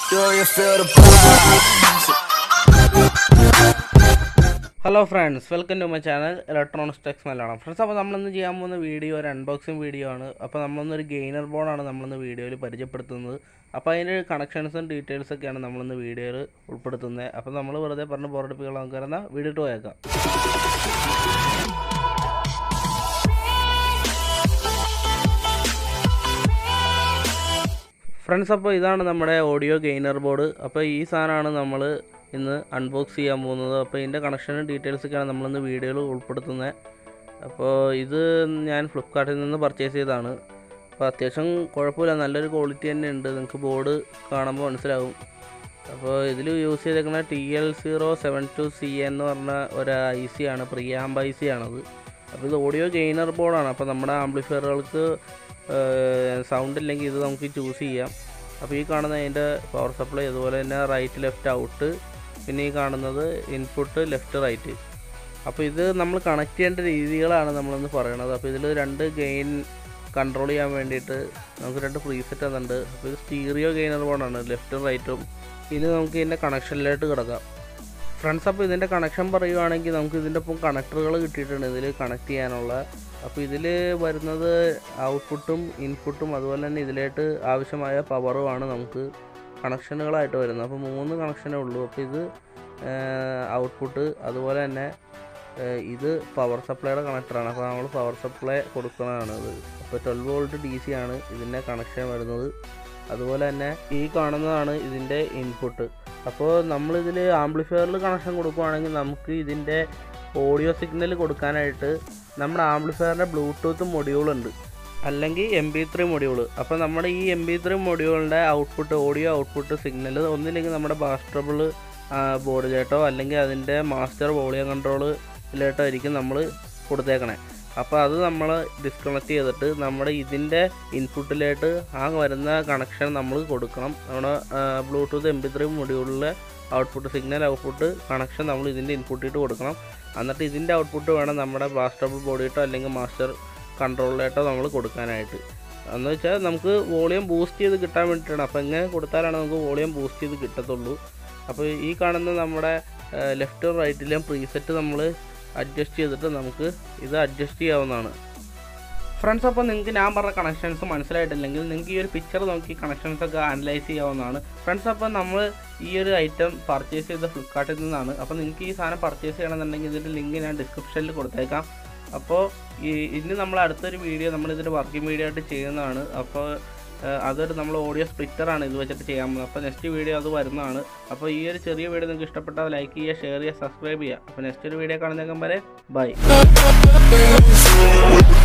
Do you feel the pulse? Hello friends welcome to my channel electronics techs Malayalam friends അപ്പോൾ നമ്മളിന്ന് ചെയ്യാൻ പോകുന്ന video ഒരു അൺബോക്സിങ് വീഡിയോ ആണ് അപ്പോൾ നമ്മളൊന്നൊരു ഗെയിനർ ബോർഡാണ് നമ്മളിന്ന് വീഡിയോയിൽ പരിചയപ്പെടുത്തുന്നത് അപ്പോൾ അതിൻ്റെ കണക്ഷൻസും ഡീറ്റെയിൽസൊക്കെയാണ് നമ്മളിന്ന് വീഡിയോയിൽ ഉൾപ്പെടുത്തുന്നത് അപ്പോൾ നമ്മൾ വെറുതെ പറഞ്ഞ് ബോർഡിപ്പിക്കാൻ നമുക്ക് വരുന്ന വീഡിയോ ഇട്ട് പോയേക്കാം ഫ്രണ്ട്സ് അപ്പോൾ ഇതാണ് നമ്മുടെ ഓഡിയോ ഗെയിനർ ബോർഡ് അപ്പോൾ ഈ സാധനമാണ് നമ്മൾ ഇന്ന് അൺബോക്സ് ചെയ്യാൻ പോകുന്നത് അപ്പോൾ ഇതിൻ്റെ കണക്ഷനും ഡീറ്റെയിൽസൊക്കെയാണ് നമ്മളിന്ന് വീഡിയോയിൽ ഉൾപ്പെടുത്തുന്നത് അപ്പോൾ ഇത് ഞാൻ ഫ്ലിപ്കാർട്ടിൽ നിന്ന് പർച്ചേസ് ചെയ്തതാണ് അപ്പോൾ അത്യാവശ്യം കുഴപ്പമില്ല നല്ലൊരു ക്വാളിറ്റി തന്നെ ഉണ്ട് നിങ്ങൾക്ക് ബോർഡ് കാണുമ്പോൾ മനസ്സിലാവും അപ്പോൾ ഇതിൽ യൂസ് ചെയ്തേക്കുന്ന T L zero seven two C എന്ന് പറഞ്ഞ ഒരു ഐ സി ആണ് പ്രിയാമ്പ് ഐ സി ആണത് അപ്പോൾ ഇത് ഓഡിയോ ഗെയിനർ ബോർഡാണ് അപ്പോൾ നമ്മുടെ ആംപ്ലിഫയറുകൾക്ക് സൗണ്ട് ഇല്ലെങ്കിൽ ഇത് നമുക്ക് ചൂസ് ചെയ്യാം അപ്പോൾ ഈ കാണുന്ന അതിൻ്റെ പവർ സപ്ലൈ അതുപോലെ തന്നെ റൈറ്റ് ലെഫ്റ്റ് ഔട്ട് പിന്നെ ഈ കാണുന്നത് ഇൻപുട്ട് ലെഫ്റ്റ് റൈറ്റ് അപ്പോൾ ഇത് നമ്മൾ കണക്ട് ചെയ്യേണ്ട രീതികളാണ് നമ്മളൊന്ന് പറയണത് അപ്പോൾ ഇതിൽ രണ്ട് ഗെയിൻ കൺട്രോൾ ചെയ്യാൻ വേണ്ടിയിട്ട് നമുക്ക് രണ്ട് പ്രീസെറ്റ് തന്നിട്ടുണ്ട് അപ്പോൾ ഇത് സ്റ്റീറിയോ ഗെയിനർ ബോർഡാണ് ലെഫ്റ്റും റൈറ്റും ഇനി നമുക്ക് ഇതിൻ്റെ കണക്ഷനിലായിട്ട് കിടക്കാം ഫ്രണ്ട്സ് അപ്പോൾ ഇതിൻ്റെ കണക്ഷൻ പറയുവാണെങ്കിൽ നമുക്ക് ഇതിൻ്റെ ഒപ്പം കണക്ടറുകൾ കിട്ടിയിട്ടുണ്ട് ഇതിൽ കണക്ട് ചെയ്യാനുള്ള അപ്പോൾ ഇതിൽ വരുന്നത് ഔട്ട്പുട്ടും ഇൻപുട്ടും അതുപോലെ തന്നെ ഇതിലായിട്ട് ആവശ്യമായ പവറുമാണ് നമുക്ക് കണക്ഷനുകളായിട്ട് വരുന്നത് അപ്പോൾ മൂന്ന് കണക്ഷനേ ഉള്ളൂ അപ്പോൾ ഇത് ഔട്ട്പുട്ട് അതുപോലെ തന്നെ ഏഹ് ഇത് പവർ സപ്ലൈയുടെ കണക്ടറാണ് അപ്പോൾ നമ്മൾ പവർ സപ്ലൈ കൊടുക്കുന്നതാണ് ഇത് അപ്പോൾ ട്വൽവ് വോൾട്ട് ഡി സി ആണ് ഇതിൻ്റെ കണക്ഷൻ വരുന്നത് അതുപോലെ തന്നെ ഈ കാണുന്നതാണ് ഇതിൻ്റെ ഇൻപുട്ട് അപ്പോൾ നമ്മളിതിൽ ആംപ്ലിഫയറിൽ കണക്ഷൻ കൊടുക്കുകയാണെങ്കിൽ നമുക്ക് ഇതിൻ്റെ ഓഡിയോ സിഗ്നൽ കൊടുക്കാനായിട്ട് നമ്മുടെ ആംപ്ലിഫയറിൻ്റെ ബ്ലൂടൂത്ത് മൊഡ്യൂൾ ഉണ്ട് അല്ലെങ്കിൽ എം ബി ത്രീ മൊഡ്യൂൾ അപ്പോൾ നമ്മുടെ ഈ എം ബി ത്രീ മൊഡ്യൂളിൻ്റെ ഔട്ട്പുട്ട് ഓഡിയോ ഔട്ട്പുട്ട് സിഗ്നൽ ഒന്നില്ലെങ്കിൽ നമ്മുടെ ബാസ്റ്റബിൾ ബോർഡിലേട്ടോ അല്ലെങ്കിൽ അതിൻ്റെ മാസ്റ്റർ വോളിയം കൺട്രോളിലേട്ടോ ആയിരിക്കും നമ്മൾ കൊടുത്തേക്കണേ അപ്പോൾ അത് നമ്മൾ ഡിസ്കണക്ട് ചെയ്തിട്ട് നമ്മുടെ ഇതിൻ്റെ ഇൻപുട്ടിലായിട്ട് ആ വരുന്ന കണക്ഷൻ നമ്മൾ കൊടുക്കണം നമ്മുടെ ബ്ലൂടൂത്ത് എം ബി ത്രീ മൊഡ്യൂളിലെ ഔട്ട്പുട്ട് സിഗ്നൽ ഔട്ട്പുട്ട് കണക്ഷൻ നമ്മൾ ഇതിൻ്റെ ഇൻപുട്ടിട്ട് കൊടുക്കണം എന്നിട്ട് ഇതിൻ്റെ ഔട്ട്പുട്ട് വേണം നമ്മുടെ ബ്ലാസ്റ്റബിൾ ബോഡിയിട്ടോ അല്ലെങ്കിൽ മാസ്റ്റർ കൺട്രോളിലായിട്ടോ നമ്മൾ കൊടുക്കാനായിട്ട് എന്ന് വെച്ചാൽ നമുക്ക് വോളിയം ബൂസ്റ്റ് ചെയ്ത് കിട്ടാൻ വേണ്ടിയിട്ടാണ് അപ്പോൾ എങ്ങനെ കൊടുത്താലാണ് നമുക്ക് വോളിയം ബൂസ്റ്റ് ചെയ്ത് കിട്ടത്തുള്ളൂ അപ്പോൾ ഈ കാണുന്ന നമ്മുടെ ലെഫ്റ്റും റൈറ്റിലെയും പ്രീസെറ്റ് നമ്മൾ അഡ്ജസ്റ്റ് ചെയ്തിട്ട് നമുക്ക് ഇത് അഡ്ജസ്റ്റ് ചെയ്യാവുന്നതാണ് ഫ്രണ്ട്സ് അപ്പോൾ നിങ്ങൾക്ക് ഞാൻ പറഞ്ഞ കണക്ഷൻസ് മനസ്സിലായിട്ടില്ലെങ്കിൽ നിങ്ങൾക്ക് ഈ ഒരു പിക്ചർ നോക്കി കണക്ഷൻസ് ഒക്കെ അനലൈസ് ചെയ്യാവുന്നതാണ് ഫ്രണ്ട്സ് അപ്പോൾ നമ്മൾ ഈ ഒരു ഐറ്റം പർച്ചേസ് ചെയ്ത ഫ്ലിപ്കാർട്ടിൽ നിന്നാണ് അപ്പോൾ നിങ്ങൾക്ക് ഈ സാധനം പർച്ചേസ് ചെയ്യണമെന്നുണ്ടെങ്കിൽ ഇതിൻ്റെ ലിങ്ക് ഞാൻ ഡിസ്ക്രിപ്ഷനിൽ കൊടുത്തേക്കാം അപ്പോൾ ഈ ഇനി നമ്മൾ അടുത്തൊരു വീഡിയോ നമ്മൾ ഇതിൻ്റെ വർക്കിംഗ് വീഡിയോ ആയിട്ട് ചെയ്യുന്നതാണ് അപ്പോൾ ഏഹ് അതൊരു നമ്മൾ ഓഡിയോ സ്പ്ലിറ്ററാണ് ഇത് വെച്ചിട്ട് ചെയ്യാൻ പോകുന്നത് അപ്പോൾ നെക്സ്റ്റ് വീഡിയോ അത് വരുന്നതാണ് അപ്പോൾ ഈ ഒരു ചെറിയ വീഡിയോ നിങ്ങൾക്ക് ഇഷ്ടപ്പെട്ടാൽ ലൈക്ക് ചെയ്യുക ഷെയർ ചെയ്യുക സബ്സ്ക്രൈബ് ചെയ്യുക അപ്പോൾ നെക്സ്റ്റ് ഒരു വീഡിയോ കാണുന്നേക്കും വരെ ബൈ